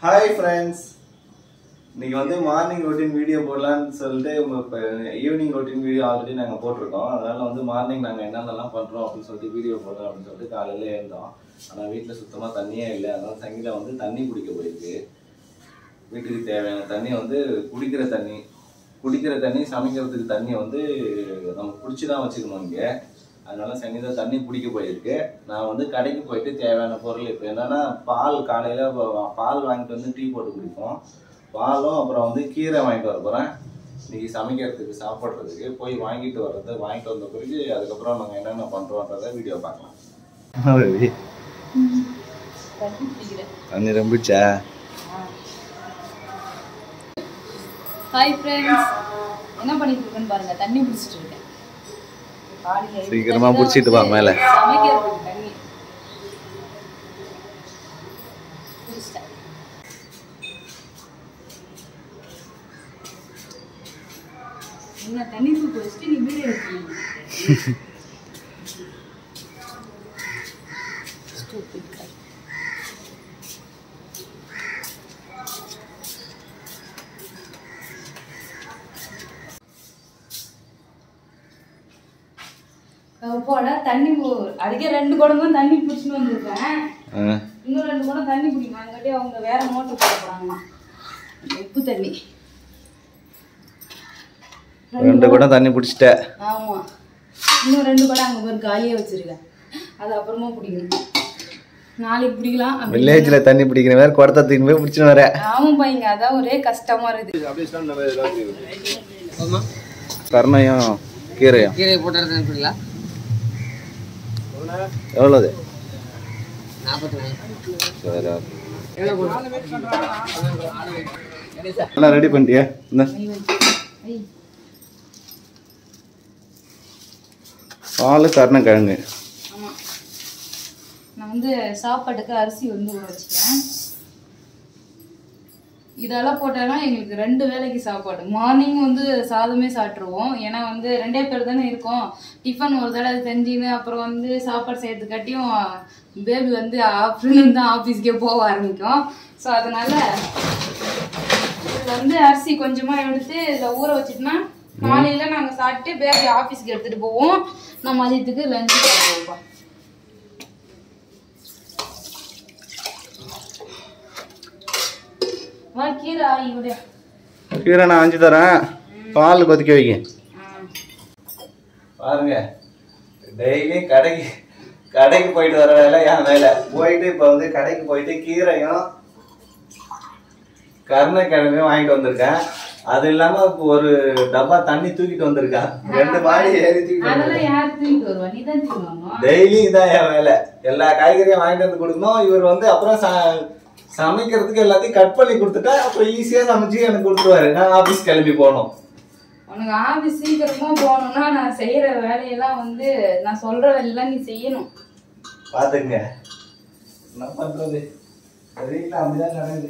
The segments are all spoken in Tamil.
ஹாய் ஃப்ரெண்ட்ஸ் இன்னைக்கு வந்து மார்னிங் ரொட்டீன் வீடியோ போடலான்னு சொல்லிட்டு இப்போ ஈவினிங் ரொட்டீன் வீடியோ ஆல்ரெடி நாங்கள் போட்டிருக்கோம் அதனால வந்து மார்னிங் நாங்கள் என்னென்னலாம் பண்ணுறோம் அப்படின்னு சொல்லிட்டு வீடியோ போடுறோம் அப்படின்னு சொல்லிட்டு காலையில எழுந்தோம் ஆனால் வீட்டில் சுத்தமாக தண்ணியே இல்லை அதனால சங்கீதா வந்து தண்ணி குடிக்க போயிருக்கு வீட்டுக்கு தேவையான தண்ணி வந்து குடிக்கிற தண்ணி குடிக்கிற தண்ணி சமைக்கிறதுக்கு தண்ணி வந்து நம்ம குடிச்சு தான் வச்சுக்கணும் இங்கே அதனால சங்கீதா தண்ணி குடிக்க போயிருக்கு நான் வந்து கடைக்கு போயிட்டு தேவையான பொருள் இப்போ என்னன்னா பால் காலையில் பால் வாங்கிட்டு வந்து டீ போட்டு குடிப்போம் பாலும் அப்புறம் வந்து கீரை வாங்கிட்டு வர போகிறேன் இன்னைக்கு சமைக்கிறதுக்கு சாப்பிட்றதுக்கு போய் வாங்கிட்டு வர்றது வாங்கிட்டு வந்த பிறகு அதுக்கப்புறம் நாங்கள் என்னென்ன பண்ணுறோன்றத வீடியோ பார்க்கலாம் தண்ணி ரொம்பிச்சா ஹாய் ஃப்ரெண்ட்ஸ் என்ன பண்ணிட்டு இருக்கேன்னு பாருங்க தண்ணி பிடிச்சிட்டு இருக்கேன் காலையில சீக்கிரமா பிடிச்சிட்டு வா மேலே சமைக்கிறதுக்கு தண்ணி பிடிச்சிட்டேன் என்ன தண்ணி தூக்கி வச்சுட்டு நீ வீடு எடுக்கணும் Stupid guy. போட தண்ணி போ- அதுக்கே ரெண்டு குடமும் தண்ணி பிடிச்சின்னு வந்திருக்கேன் இன்னும் ரெண்டு குடம் தண்ணி பிடிக்கும் அதுக்காட்டி அவங்க வேற மோட்டர் போட போறாங்களாம் உப்பு தண்ணி ரெண்டு கூட தண்ணி பிடிச்சிட்ட ஆமா இன்னும் ரெண்டு குடம் அங்க ஒரு காலியா வச்சிருக்கேன் அது அப்புறமா பிடிக்கணும் நாளைக்கு பிடிக்கலாம் அப்படி வில்லேஜ்ல தண்ணி பிடிக்கிற மாதிரி குடத்தை தூக்கி போய் பிடிச்சின்னு வர ஆமாப்பா இங்க அதான் ஒரே கஷ்டமா இருக்குது கருணையும் கீரையும் கீரை போட்டு அனுப்பிடலாம் எவ்வளோது நாற்பத்தி மூணு சரி okay. எவ்வளோ போட்டு எல்லாம் ரெடி பண்ணிட்டியா இந்த ஐய், பால் கருணைக்கிழங்கு ஆமா நான் வந்து சாப்பாட்டுக்கு அரிசி வந்து ஊற வச்சுக்கிறேன் இதெல்லாம் போட்டோன்னா எங்களுக்கு ரெண்டு வேளைக்கு சாப்பாடு மார்னிங் வந்து சாதமே சாப்பிட்ருவோம் ஏன்னா வந்து ரெண்டே பேர் தானே இருக்கோம் டிஃபன் ஒரு தடவை செஞ்சுன்னு அப்புறம் வந்து சாப்பாடு செய்யறதுக்காட்டியும் பேபி வந்து ஆஃப்டர்நூன் தான் ஆஃபீஸ்க்கே போக ஆரம்பிக்கும் ஸோ அதனால இதில் வந்து அரிசி கொஞ்சமாக எடுத்து இதில் ஊற வச்சுட்டோம்னா காலையில நாங்கள் சாப்பிட்டு பேபி ஆஃபீஸ்க்கு எடுத்துகிட்டு போவோம் நான் மதியத்துக்கு லஞ்சு சாப்பிடுவோம்ப்பா வா கீரை ஆகி விடு கீரை நான் அஞ்சு தரேன் பால் கொதிக்க வைக்க பாருங்க டெய்லி கடைக்கு கடைக்கு போயிட்டு வர வேலை என் வேலை போயிட்டு இப்போ வந்து கடைக்கு போயிட்டு கீரையும் கருணைக்கிழங்கையும் வாங்கிட்டு வந்திருக்கேன் அது இல்லாம இப்போ ஒரு டப்பா தண்ணி தூக்கிட்டு வந்திருக்கேன் ரெண்டு மாடி ஏறி தூக்கிட்டு வந்திருக்கேன் அதெல்லாம் யார் தூக்கிட்டு வருவா நீ தான் தூக்குவாங்க டெய்லி இதான் என் வேலை எல்லா காய்கறியும் வாங்கிட்டு வந்து கொடுக்கணும் இவர் வந்து அப்புறம் ச- சமைக்கிறதுக்கு எல்லாத்தையும் கட் பண்ணி கொடுத்துட்டா அப்புறம் ஈஸியா சமைச்சு எனக்கு கொடுத்துருவாரு நான் ஆபீஸ் கிளம்பி போகணும் உனக்கு ஆஃபீஸ் சீக்கிரமா போகணும்னா நான் செய்யற வேலையெல்லாம் வந்து நான் சொல்ற வேலையெல்லாம் நீ செய்யணும் பாத்துங்க என்ன பண்றது வீட்டுல அப்படிதான் நடக்குது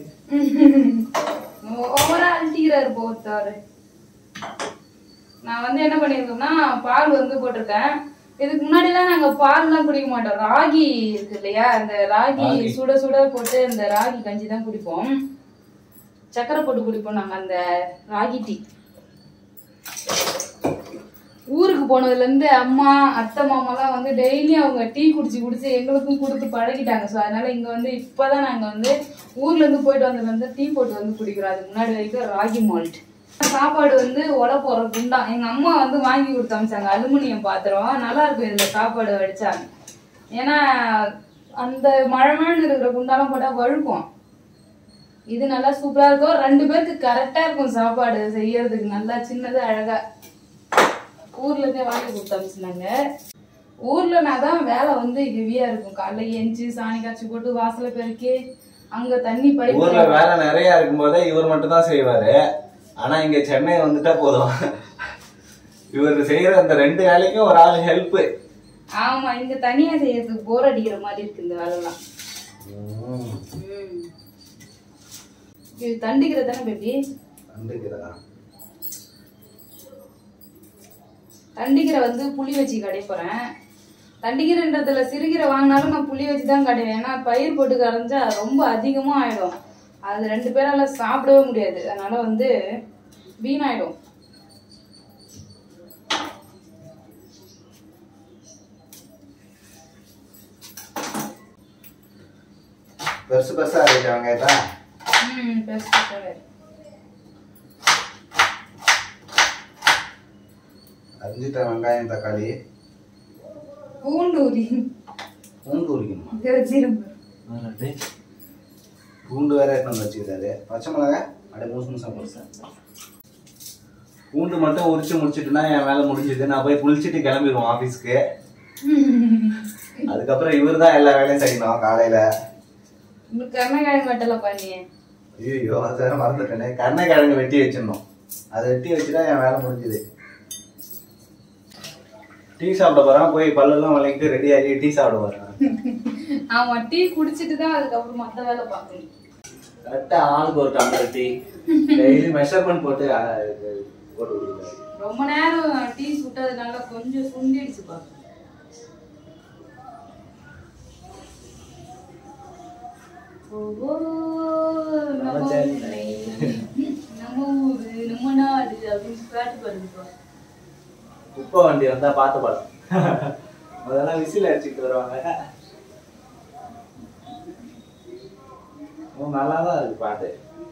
ஓவரா அழட்டிக்கிறாரு போத்தாரு நான் வந்து என்ன பண்ணியிருக்கோம்னா பால் வந்து போட்டிருக்கேன் இதுக்கு முன்னாடிலாம் நாங்க பால்லாம் குடிக்க மாட்டோம் ராகி இருக்கு இல்லையா அந்த ராகி சுட சுட போட்டு அந்த ராகி கஞ்சி தான் குடிப்போம் சக்கரை போட்டு குடிப்போம் நாங்க அந்த ராகி டீ ஊருக்கு போனதுல இருந்து அம்மா அத்தை மாமாலாம் வந்து டெய்லி அவங்க டீ குடிச்சு குடிச்சு எங்களுக்கும் கொடுத்து பழகிட்டாங்க ஸோ அதனால இங்க வந்து இப்பதான் நாங்க வந்து ஊர்ல இருந்து போயிட்டு வந்ததுல இருந்து டீ போட்டு வந்து குடிக்கிறோம் அதுக்கு முன்னாடி வரைக்கும் ராகி மால்ட் சாப்பாடு வந்து உட போற குண்டான் எங்க அம்மா வந்து வாங்கி கொடுத்து அமிச்சாங்க அலுமினியம் பாத்திரம் நல்லா இருக்கும் இதுல சாப்பாடு வடிச்சாங்க ஏன்னா அந்த மழை மழைன்னு இருக்கிற குண்டாலாம் போட்டா வழுக்கும் இது நல்லா சூப்பரா இருக்கும் ரெண்டு பேருக்கு கரெக்டா இருக்கும் சாப்பாடு செய்யறதுக்கு நல்லா சின்னது அழகா ஊர்ல இருந்தே வாங்கி கொடுத்து அனுப்பிச்சினாங்க ஊர்ல நான் தான் வேலை வந்து ஹெவியா இருக்கும் காலைல எஞ்சி சாணி காய்ச்சி போட்டு வாசல பெருக்கி அங்க தண்ணி பைப் ஊர்ல வேலை நிறைய இருக்கும்போதே இவர் மட்டும் தான் செய்வாரு ஆனா இங்க சென்னை வந்துட்டா போதும் இவர் செய்யற அந்த ரெண்டு வேலைக்கும் ஒரு ஆள் ஹெல்ப் ஆமா இங்க தனியா செய்யறதுக்கு போர் அடிக்கிற மாதிரி இருக்கு இந்த வேலைலாம் ம். இது தண்டிக்கிற தானே பேபி தண்டிக்கிற வந்து புளி வச்சு கடைய போறேன் தண்டிக்கிறன்றதுல சிறுகீரை வாங்கினாலும் நான் புளி வச்சு தான் கடைவேன் ஏன்னா பயிர் போட்டு கரைஞ்சா ரொம்ப அதிகமா ஆயிடும் அது ரெண்டு பேரால சாப்பிடவே முடியாது அதனால வந்து வீணாயிடும் பெருசு பெருசா இருக்கு வெங்காயத்தா ம் பெருசு பெருசாவே. அரிஞ்சிட்ட வெங்காயம் தக்காளி பூண்டு உரி பூண்டு உரிக்கணுமா இதை வச்சிருப்பேன் பூண்டு வேற எடுத்து வந்து வச்சுக்கிறாரு பச்சை மிளகாய் அப்படியே மூசு மூசா போடுறேன் பூண்டு மட்டும் உரிச்சு முடிச்சிட்டுனா என் வேலை முடிஞ்சது நான் போய் குளிச்சுட்டு கிளம்பிடுவோம் ஆஃபீஸ்க்கு அதுக்கப்புறம் இவர் தான் எல்லா வேலையும் செய்யணும் காலையில உங்களுக்கு கருணக்கிழங்கு வெட்டல பண்ணி ஐயோ அது வேற மறந்துட்டேனே கருணைக்கிழங்கு வெட்டி வச்சிடணும் அதை வெட்டி வச்சுட்டா என் வேலை முடிஞ்சுது டீ சாப்பிட போறான் போய் பல்லெல்லாம் விளக்கிட்டு ரெடி ஆகி டீ சாப்பிட போறான் ஆமா டீ குடிச்சிட்டு தான் அதுக்கப்புறம் மத்த வேலை பார்க்கணும் கரெக்டா ஆளுக்கு ஒரு டம்ளர் டீ டெய்லி மெஷர்மெண்ட் போட்டு ஆ, இது போட்டு கொடுக்குறாரு ரொம்ப நேரம் டீ சுட்டதுனால கொஞ்சம் சுண்டிடுச்சு பா ஓஹோ, நம்ம நம்ம சென்னை. ஊரு, நம்ம ஊரு நம்ம நாடு அப்படின்னு பாட்டு பாருங்கப்பா குப்பை வண்டி வந்தா பார்த்து பாடு அதெல்லாம் விசில் அடிச்சுட்டு வருவாங்க ஓ, நல்லாதான் இருக்கு பாட்டு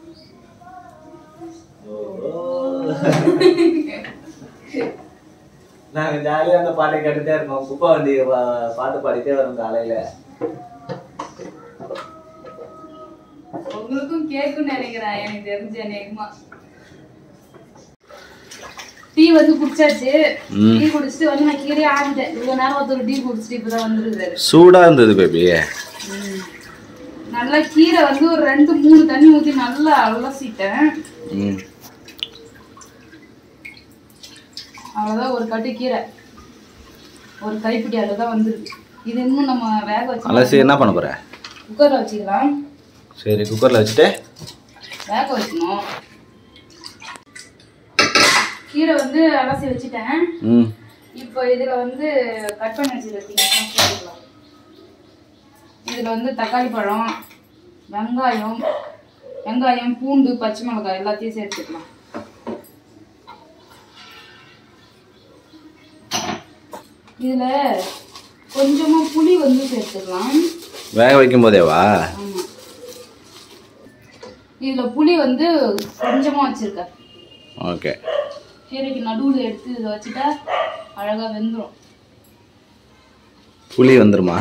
நாங்க ஜாலியா அந்த பாட்டை கேட்டுட்டே இருக்கோம் குப்பை வண்டி பா- பாட்டு பாடிட்டே வரோம் காலையில உங்களுக்கும் கேட்கும்னு நினைக்கிறேன் எனக்கு தெரிஞ்ச அநேகமா டீ வந்து குடிச்சாச்சு டீ குடிச்சிட்டு வந்து நான் கீழே ஆகிட்டேன் இவ்வளவு நேரம் ஒருத்தர் டீ குடிச்சிட்டு இப்பதான் வந்துருக்காரு சூடா இருந்தது பேபி நல்லா கீரை வந்து ஒரு ரெண்டு மூணு தண்ணி ஊத்தி நல்லா அலசிட்டேன் அவ்வளவுதான் ஒரு கட்டு கீரை ஒரு கைப்பிடி அளவுதான் வந்துருக்கு இது இன்னும் நம்ம வேக வச்சு அலசி என்ன பண்ண போற குக்கர்ல வச்சுக்கலாம் சரி குக்கர்ல வச்சுட்டு வேக வைக்கணும் கீரை வந்து அலசி வச்சுட்டேன் ம் இப்போ இதுல வந்து கட் பண்ணி வச்சிருக்கீங்க போட்டுக்கலாம் இதுல வந்து தக்காளி பழம் வெங்காயம் வெங்காயம் பூண்டு பச்சை மிளகாய் எல்லாத்தையும் சேர்த்துக்கலாம் இதுல கொஞ்சமா புளி வந்து சேர்த்துக்கலாம் வேக வைக்கும் போதேவா ஆமா இதுல புளி வந்து கொஞ்சமா வச்சிருக்கேன் ஓகே கீரைக்கு நடுவுல எடுத்து இதை வச்சுட்டா அழகா வெந்துரும் புளி வந்துருமா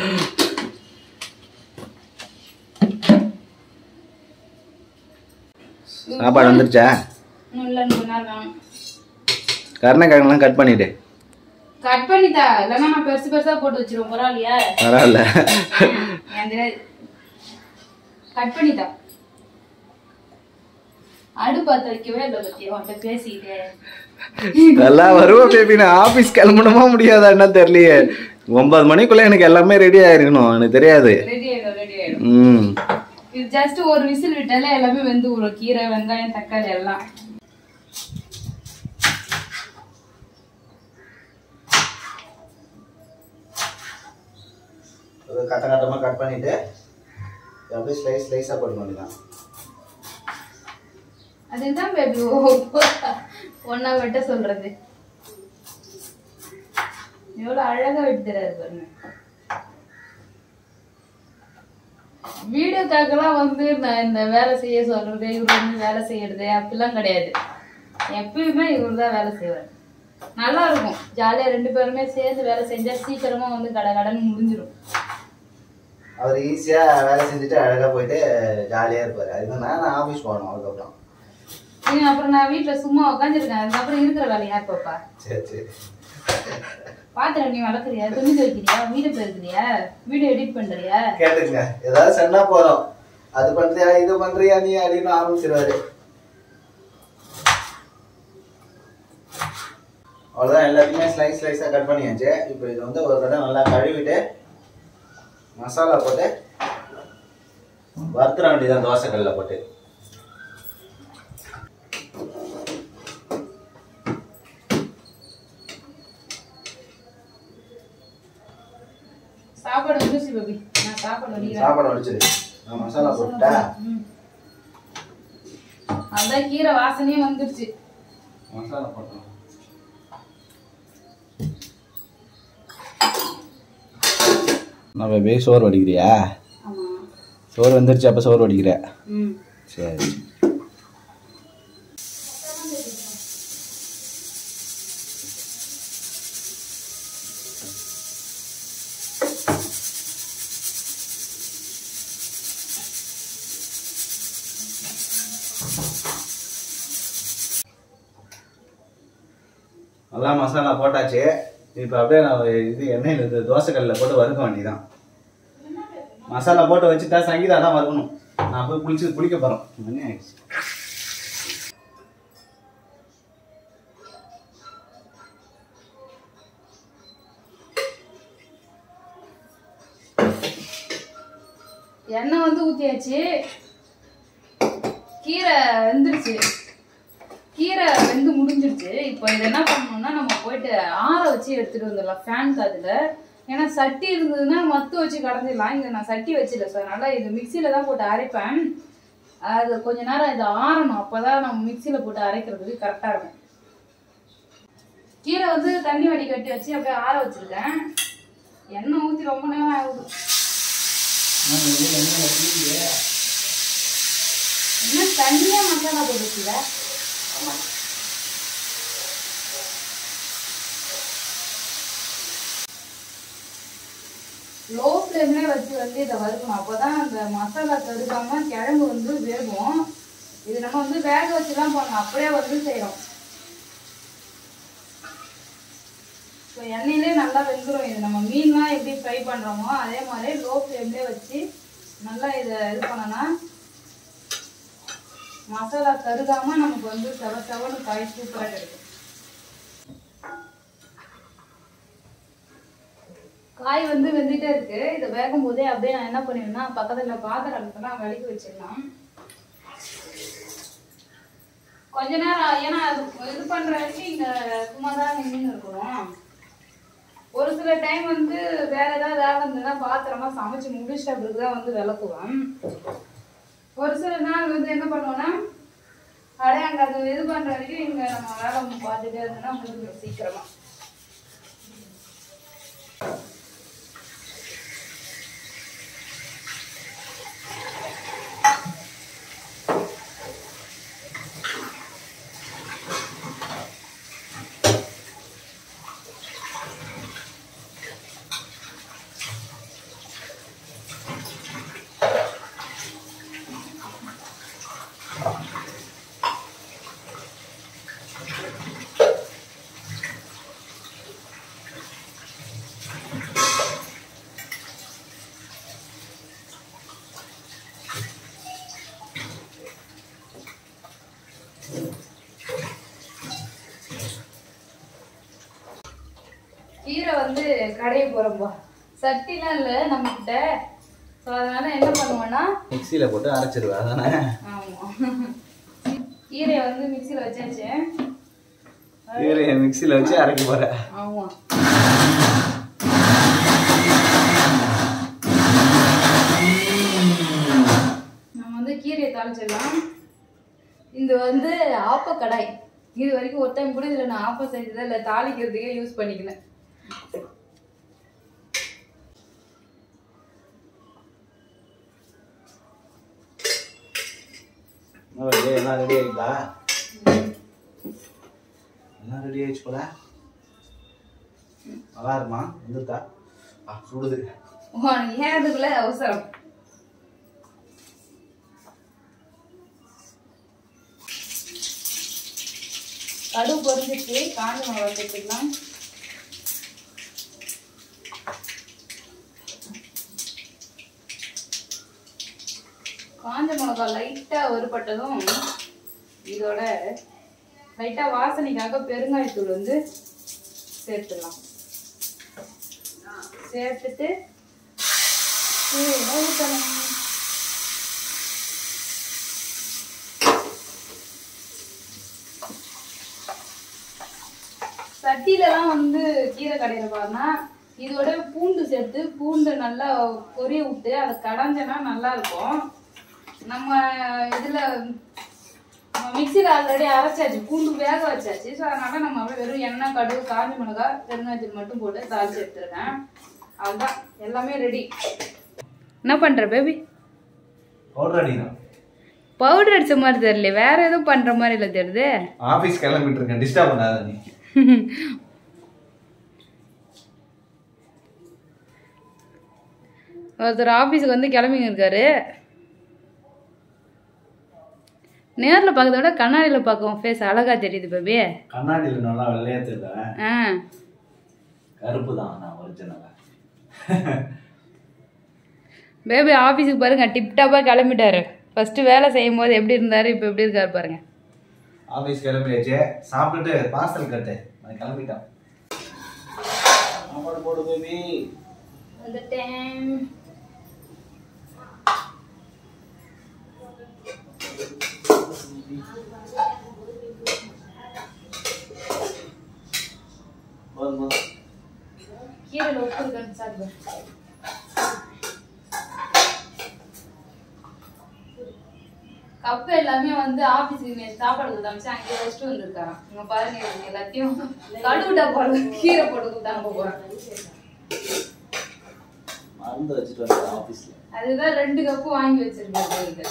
சாப்பாடு வந்துருச்சா இன்னும் இல்லை இன்னும் கொஞ்ச நேரம் வேணும் கருணைக்கிழங்குலாம் கட் பண்ணிட்டு கட் பண்ணித்தா இல்லைன்னா நான் பெருசு பெருசா போட்டு வச்சிருவேன் பரவாயில்லையா பரவாயில்ல எனக்கு தெரியாது கட் பண்ணித்தா அடுப்பாத்த வைக்கவே இல்லை பத்தி அவன்கிட்ட பேசிக்கிட்டே நல்லா வருவோம் பேபி நான் ஆஃபீஸ் கிளம்பணுமா முடியாதா என்ன தெரியலையே ஒன்பது மணிக்குள்ள எனக்கு எல்லாமே ரெடி ஆயிருக்கணும் எனக்கு தெரியாது ரெடி ஆயிடும் ரெடி ஆயிடும் ம் இது ஜஸ்ட் ஒரு விசில் விட்டாலே எல்லாமே வெந்து வரும் கீரை வெங்காயம் தக்காளி எல்லாம் ஒரு கட்ட கட்டமாக கட் பண்ணிட்டு அப்படியே ஸ்லைஸ் ஸ்லைஸாக போட வேண்டியதான் அதுதான் பேபி ஒன்னா வெட்ட சொல்றது எவ்வளவு அழகா வெட்டுறாரு பாருங்க வீடியோக்காகலாம் வந்து நான் இந்த வேலை செய்ய சொல்றது இவர் வந்து வேலை செய்யறது அப்படிலாம் கிடையாது எப்பயுமே இவர் தான் வேலை செய்வார் நல்லா இருக்கும் ஜாலியா ரெண்டு பேருமே சேர்ந்து வேலை செஞ்சா சீக்கிரமா வந்து கட கடன்னு முடிஞ்சிடும் அவர் ஈஸியாக வேலை செஞ்சுட்டு அழகாக போயிட்டு ஜாலியாக இருப்பார் அதுதான் நான் ஆஃபீஸ் போகணும் அதுக்கப்புறம் நீ அப்புறம் நான் வீட்டுல சும்மா உட்காந்துருக்கேன் அதுக்கப்புறம் இருக்கிற வேலை யார் பாப்பா சரி சரி பாத்திரம் நீ வளர்க்குறியா துணி துவைக்கிறியா வீடு பெருக்கிறியா வீடியோ எடிட் பண்றியா கேட்டுங்க ஏதாவது சொன்னா போறோம் அது பண்றியா இது பண்றியா நீ அப்படின்னு ஆரம்பிச்சிருவாரு அவ்வளோதான் எல்லாத்தையுமே ஸ்லைஸ் ஸ்லைஸாக கட் பண்ணியாச்சு இப்போ இது வந்து ஒரு தடவை நல்லா கழுவிட்டு மசாலா போட்டு வறுத்துற வேண்டியதான் தோசைக்கல்ல போட்டு சாப்பாடு வந்துச்சு பேபி நான் சாப்பாடு வடிக்கிறேன் சாப்பாடு வடிச்சிரு நான் மசாலா போட்டுட்டா ம். அதான் கீரை வாசனையே வந்துருச்சு மசாலா போட்டோம் நான் பேபி சோறு வடிக்கிறியா ஆமா சோறு வந்துருச்சு அப்போ சோறு வடிக்கிற ம் சரி நல்லா மசாலா போட்டாச்சு இப்போ அப்படியே நான் இது எண்ணெயில் இது தோசைக்கல்லில் போட்டு வறுக்க வேண்டியதான் மசாலா போட்டு வச்சுட்டா சங்கீதா தான் வறுக்கணும் நான் போய் குளிச்சு குளிக்க போகிறோம் மணி ஆயிடுச்சு எண்ணெய் வந்து ஊற்றியாச்சு கீரை வெந்துருச்சு கீரை வெந்து முடிஞ்சிருச்சு இப்போ இது என்ன பண்ணணும்னா நம்ம போயிட்டு ஆற வச்சு எடுத்துட்டு வந்துடலாம் ஃபேன் காத்துல ஏன்னா சட்டி இருந்ததுன்னா மத்து வச்சு கடைஞ்சிடலாம் இங்க நான் சட்டி வச்சிடல ஸோ அதனால இது மிக்சியில தான் போட்டு அரைப்பேன் அது கொஞ்ச நேரம் இது ஆறணும் அப்பதான் நம்ம மிக்சியில போட்டு அரைக்கிறதுக்கு கரெக்டா இருக்கும் கீரை வந்து தண்ணி வடி கட்டி வச்சு அப்படியே ஆற வச்சிருக்கேன் எண்ணெய் ஊற்றி ரொம்ப நேரம் ஆகுது என்ன தனியா மசாலா போட்டுச்சுல லோ ஃப்ளேம்ல வச்சு வந்து இதை வறுக்கணும் அப்போதான் அந்த மசாலா கருகாம கிழங்கு வந்து வேகும் இது நம்ம வந்து வேக வச்சுலாம் பண்ணணும் அப்படியே வந்து செய்யறோம் ஸோ எண்ணெயிலே நல்லா வெந்துடும் இது நம்ம மீன்லாம் எப்படி ஃப்ரை பண்றோமோ அதே மாதிரி லோ ஃப்ளேம்லேயே வச்சு நல்லா இதை இது பண்ணனா மசாலா கருகாம நமக்கு வந்து செவ செவன்னு காய் சூப்பரா கிடைக்கும் காய் வந்து வெந்துட்டே இருக்கு இதை வேகும் போதே அப்படியே நான் என்ன பண்ணுவேன்னா பக்கத்துல பாத்திரம் இருந்தெல்லாம் வலிக்க வச்சிடலாம் கொஞ்ச நேரம் ஏன்னா அது இது பண்ற வரைக்கும் இங்க சும்மா தான் நின்று இருக்கணும் ஒரு சில டைம் வந்து வேற ஏதாவது வேலை இருந்ததுன்னா பாத்திரமா சமைச்சு முடிச்சிட்ட பிறகு தான் வந்து விளக்குவேன் ஒரு சில நாள் வந்து என்ன பண்ணுவோம்னா அப்படியே அங்க அது இது பண்ற வரைக்கும் இங்க நம்ம வேலை பார்த்துட்டே இருந்தோம்னா முடிஞ்சிடும் சீக்கிரமா கீரை வந்து கடைய போறோம்பா சட்டிலாம் இல்லை நம்ம கிட்ட ஸோ அதனால என்ன பண்ணுவோம்னா மிக்சியில் போட்டு அரைச்சிருவேன் அதானே ஆமா கீரையை வந்து மிக்சியில் வச்சாச்சு கீரையை மிக்சியில் வச்சு அரைக்க போகிறேன் ஆமா நம்ம வந்து கீரையை தாளிச்சிடலாம் இது வந்து ஆப்ப கடாய் இது வரைக்கும் ஒரு டைம் கூட இதில் நான் ஆப்பம் செஞ்சதை இல்லை தாளிக்கிறதுக்கே யூஸ் பண்ணிக்கினேன் என்ன வருது? எல்லாம் ரெடி ஆயிட்டா எல்லாம் ரெடி ஆயிடுச்சு போல நல்லா இருக்குமா வந்துட்டா ஆ சுடுது உனக்கு ஏன் அதுக்குள்ள அவசரம் கடுகு பொரிஞ்சிச்சு காஞ்ச மிளகா சேர்த்துக்கலாம் காஞ்ச மிளகா லைட்டா வறுபட்டதும் இதோட லைட்டா வாசனைக்காக பெருங்காயத்தூள் வந்து சேர்த்துடலாம் சேர்த்துட்டு கீழே ஊற்றணும் சட்டிலலாம் வந்து கீரை கடையில் பாருன்னா இதோட பூண்டு சேர்த்து பூண்டு நல்லா பொரிய விட்டு அதை கடைஞ்சனா நல்லா இருக்கும் நம்ம இதில் மிக்சியில் ஆல்ரெடி அரைச்சாச்சு பூண்டு வேக வச்சாச்சு ஸோ அதனால நம்ம அப்படியே வெறும் எண்ணெய் கடுகு காஞ்ச மிளகாய் பெருங்காயத்தூள் மட்டும் போட்டு தாளிச்சு எடுத்துருக்கேன் அதுதான் எல்லாமே ரெடி என்ன பண்ற பேபி பவுடர் அடிக்கணும் பவுடர் அடிச்ச மாதிரி தெரியல வேற எதுவும் பண்ற மாதிரி இல்லை தெரியுது ஆஃபீஸ் கிளம்பிட்டு இருக்கேன் டிஸ்டர்ப் பண்ணாத நீ ஒருத்தர் ஆஃபீஸுக்கு வந்து கிளம்பிங்க இருக்காரு நேரில் பார்க்கறத விட கண்ணாடியில் பார்க்கவும் ஃபேஸ் அழகா தெரியுது பேபி கண்ணாடியில் நல்லா வெள்ளையா தெரியல ஆ கருப்பு தான் நான் ஒரிஜினலா பேபி ஆஃபீஸுக்கு பாருங்க டிப்டாப்பாக கிளம்பிட்டாரு ஃபர்ஸ்ட் வேலை செய்யும் போது எப்படி இருந்தாரு இப்போ எப்படி இருக்காரு பாருங்க ஆஃபீஸ் கிளம்பியாச்சு சாப்பிட்டுட்டு பார்சல் கட்டு நான் கிளம்பிட்டேன் சாப்பாடு போடு பேபி வந்துட்டேன் போதும் போதும் கீரையில் உப்பு இருக்கான்னு சாப்பிடு கப்பு எல்லாமே வந்து ஆபீஸுக்கு நேற்று சாப்பாடு கொடுத்தாச்சு அங்கே வச்சுட்டு வந்திருக்காராம் இங்க பாருங்க இவங்க எல்லாத்தையும் கழுவிட்டா போல கீரை போட்டு கொடுத்தாங்க போகிறேன் மருந்து வச்சுட்டு வந்தேன் ஆஃபீஸில் அதுதான் ரெண்டு கப்பு வாங்கி வச்சிருக்காரு இவருக்கு.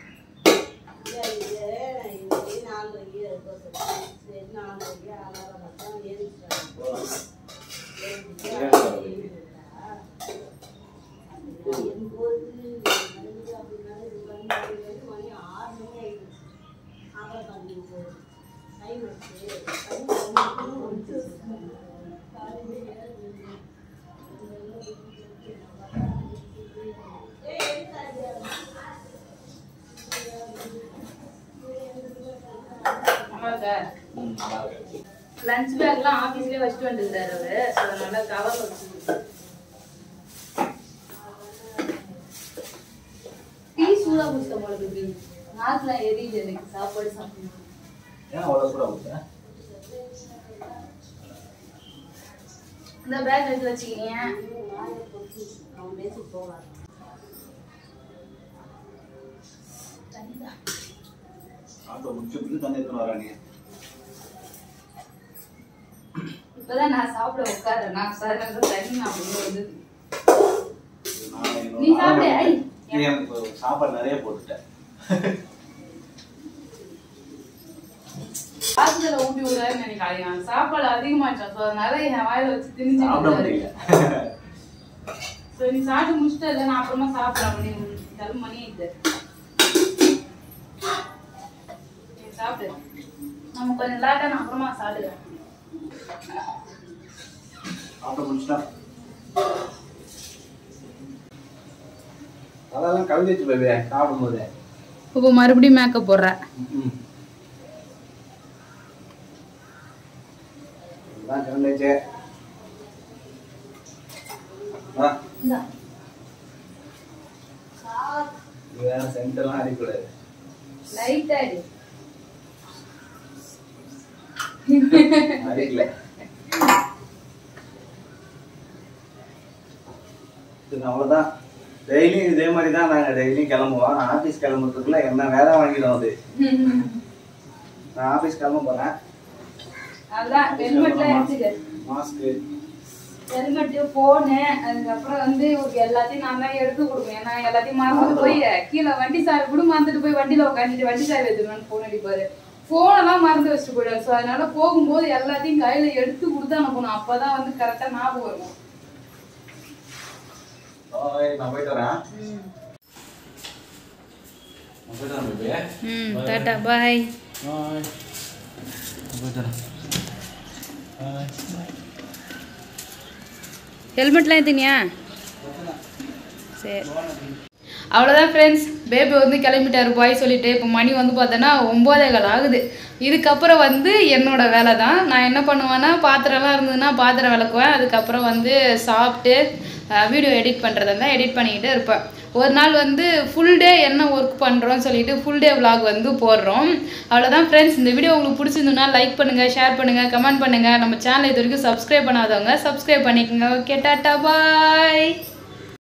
நல்லா இருக்கா? லஞ்ச் பேக்லாம் ஆஃபீஸ்லேயே வச்சுட்டு வந்துருந்தாரு அவரு ஸோ அதனால கவர் வச்சு டீ சூடா குடிச்ச போல பேபி நாக்குலாம் எரியுது எனக்கு சாப்பாடு சாப்பிடணும் ஏன் அவ்வளோ கூட ஊற்றுறேன் இந்த பேக் எடுத்து வச்சுக்கிறீங்க தண்ணிதான். ஆட்டோ முடிச்சு தண்ணி எடுத்துன்னு வராங்க இப்பதான் நான் சாப்பிட உட்கார்றேன் நான் சார் தண்ணி நான் கொண்டு வந்து நான் நீ சாப்பிடு, ஐ. இது எனக்கு சாப்பாடு நிறைய போட்டுட்டேன் பாத்திரத்துல ஊட்டி விடாதுன்னு நினைக்காதீங்க சாப்பாடு அதிகமாயிட்டோம் ஸோ அதனால என் வாயில வச்சு சாப்பிட திணிச்சு முடியல ஸோ நீ சாப்பிட்டு முடிச்சிட்டு இல்லை நான் அப்புறமா சாப்பிடலாம் மணி தரும் மணி இது நீ சாப்பிடு நம்ம கொஞ்சம் லேட்டாக நான் அப்புறமா சாப்பிடுறேன் சாப்பிட முடிச்சுட்டா அதெல்லாம் கவிதைச்சு பேபி சாப்பிடும்போது இப்போ மறுபடியும் மேக்கப் போடுறேன் ம். எல்லாம் கவிதைச்சு ஆ இந்தா இது வேற சென்டர்லாம் அடிக்கூடாது லைட்டாக அடி அடிக்கல இது அவ்வளோதான் டெய்லியும் இதே மாதிரி தான் நாங்கள் டெய்லியும் கிளம்புவோம் நான் ஆஃபீஸ் கிளம்புறதுக்குள்ள என்ன வேலை வாங்கிடும் அது நான் ஆஃபீஸ் கிளம்ப போகிறேன் அதான் ஹெல்மெட்லாம் எடுத்துக்க மாஸ்க்கு ஹெல்மெட்டு ஃபோனு அதுக்கப்புறம் வந்து இவருக்கு எல்லாத்தையும் நான் தான் எடுத்து கொடுப்பேன் ஏன்னா எல்லாத்தையும் மறந்துட்டு போய் கீழே வண்டி சாவி கூட மறந்துட்டு போய் வண்டியில் உட்காந்துட்டு வண்டி சாவி எடுத்துருவேன் ஃபோன் அடிப்பாரு ஃபோனெல்லாம் மறந்து வச்சுட்டு போயிடுவார் ஸோ அதனால போகும்போது எல்லாத்தையும் கையில் எடுத்து கொடுத்து அனுப்பணும் அப்போ தான் வந்து கரெக்டாக ஞாபகம் வரும் ஓய் நான் போயிட்டு வரேன் நான் போயிட்டு வரேன் பேபி ம் டாட்டா பாய் பாய் போயிட்டு வரேன் பாய் ஹெல்மெட்லாம் எடுத்துனியா சரி அவ்வளோதான் ஃப்ரெண்ட்ஸ் பேபி வந்து கிளம்பிட்டாரு பாய் சொல்லிட்டு இப்போ மணி வந்து பார்த்தோன்னா ஒம்போதே கால் ஆகுது இதுக்கப்புறம் வந்து என்னோட வேலை தான் நான் என்ன பண்ணுவேன்னா பாத்திரம்லாம் இருந்ததுன்னா பாத்திரம் விளக்குவேன் அதுக்கப்புறம் வந்து சாப்பிட்டு வீடியோ எடிட் பண்ணுறதா இருந்தால் எடிட் பண்ணிக்கிட்டு இருப்பேன் ஒரு நாள் வந்து ஃபுல் டே என்ன ஒர்க் பண்ணுறோம்னு சொல்லிட்டு ஃபுல் டே vlog வந்து போடுறோம் அவ்வளோதான் ஃப்ரெண்ட்ஸ் இந்த வீடியோ உங்களுக்கு பிடிச்சிருந்துன்னா லைக் பண்ணுங்கள் ஷேர் பண்ணுங்கள் கமெண்ட் பண்ணுங்கள் நம்ம சேனல் இது வரைக்கும் சப்ஸ்கிரைப் பண்ணாதவங்க சப்ஸ்கிரைப் பண்ணிக்கோங்க ஓகே டாட்டா பாய்